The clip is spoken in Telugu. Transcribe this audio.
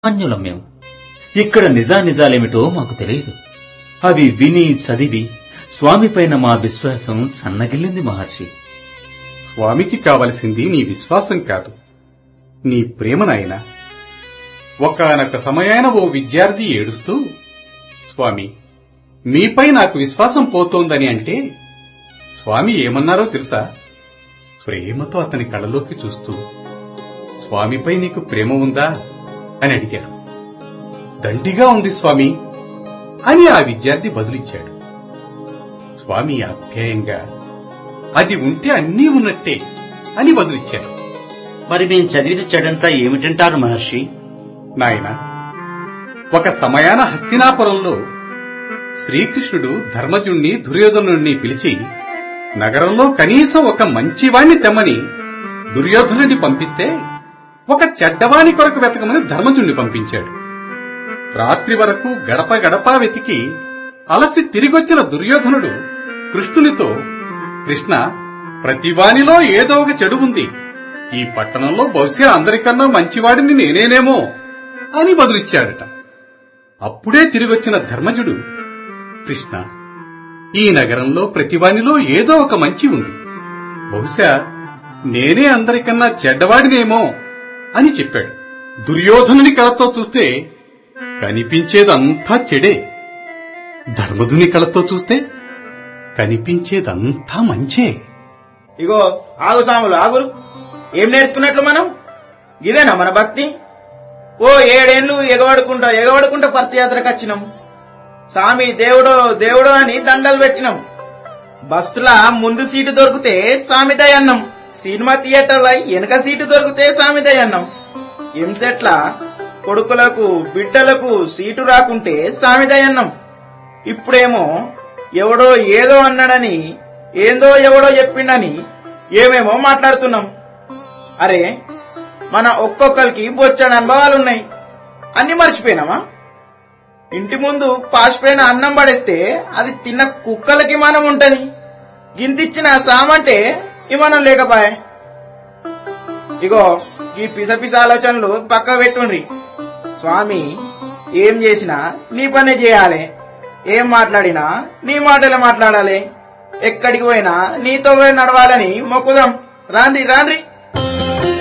అన్యులం మేము ఇక్కడ నిజానిజాలేమిటో మాకు తెలియదు అవి విని చదివి స్వామిపైన మా విశ్వాసం సన్నగిల్లింది మహర్షి స్వామికి కావలసింది నీ విశ్వాసం కాదు నీ ప్రేమ నాయనా ఒకానొక సమయాన ఓ విద్యార్థి ఏడుస్తూ స్వామి మీపై నాకు విశ్వాసం పోతోందని అంటే స్వామి ఏమన్నారో తెలుసా ప్రేమతో అతని కళ్ళలోకి చూస్తూ స్వామిపై నీకు ప్రేమ ఉందా అని అడిగారు దండిగా ఉంది స్వామి అని ఆ విద్యార్థి బదులిచ్చాడు స్వామి ఆప్యాయంగా అది ఉంటే అన్నీ ఉన్నట్టే అని బదులిచ్చారు మరి మేము చదివిన చెడంతా ఏమిటంటారు మహర్షి నాయన ఒక సమయాన హస్తినాపురంలో శ్రీకృష్ణుడు ధర్మజుణ్ణి దుర్యోధనుణ్ణి పిలిచి నగరంలో కనీసం ఒక మంచివాణ్ణి తెమ్మని దుర్యోధనుడిని పంపిస్తే ఒక చెడ్డవాణి కొరకు వెతకమని ధర్మజుణ్ణి పంపించాడు రాత్రి వరకు గడప గడప వెతికి అలసి తిరిగొచ్చిన దుర్యోధనుడు కృష్ణునితో కృష్ణ ప్రతివానిలో ఏదో ఒక చెడు ఉంది ఈ పట్టణంలో బహుశా అందరికన్నా మంచివాడిని నేనేనేమో అని బదులిచ్చాడట అప్పుడే తిరిగొచ్చిన ధర్మజుడు కృష్ణ ఈ నగరంలో ప్రతివానిలో ఏదో ఒక మంచి ఉంది బహుశా నేనే అందరికన్నా చెడ్డవాడినేమో అని చెప్పాడు దుర్యోధనుని కళతో చూస్తే కనిపించేదంతా చెడే ధర్మధుని కళతో చూస్తే కనిపించేదంతా మంచే ఇగో ఆగు సాములు ఆగురు ఏం నేర్చుకున్నట్లు మనం ఇదేనా మన భక్తి ఓ ఏడేండ్లు ఎగబడుకుంటా ఎగబడుకుంటా పర్తియాత్రకు వచ్చినాం సామి దేవుడో దేవుడో అని దండలు పెట్టినాం బస్సుల ముందు సీటు దొరికితే సామిదయ్య అన్నం సినిమా థియేటర్ల వెనక సీటు దొరికితే సామిదయ్య అన్నం ఎంసెట్ల కొడుకులకు బిడ్డలకు సీటు రాకుంటే సామిదయ్య అన్నం ఇప్పుడేమో ఎవడో ఏదో అన్నాడని ఏందో ఎవడో చెప్పిండని ఏమేమో మాట్లాడుతున్నాం అరే మన ఒక్కొక్కరికి బొచ్చని అనుభవాలున్నాయి అన్ని మర్చిపోయినామా ఇంటి ముందు పాసిపోయిన అన్నం పడేస్తే అది తిన్న కుక్కలకి మనం ఉంటది గింతిచ్చిన సామంటే ఇమానం లేకపాయే ఇగో ఈ పిస పిస ఆలోచనలు పక్క పెట్టుండ్రి స్వామి ఏం చేసినా నీ పనే చేయాలి ఏం మాట్లాడినా నీ మాటలే మాట్లాడాలి ఎక్కడికి పోయినా నీతో పోయి నడవాలని మొక్కుదాం రాండి రాండ్రి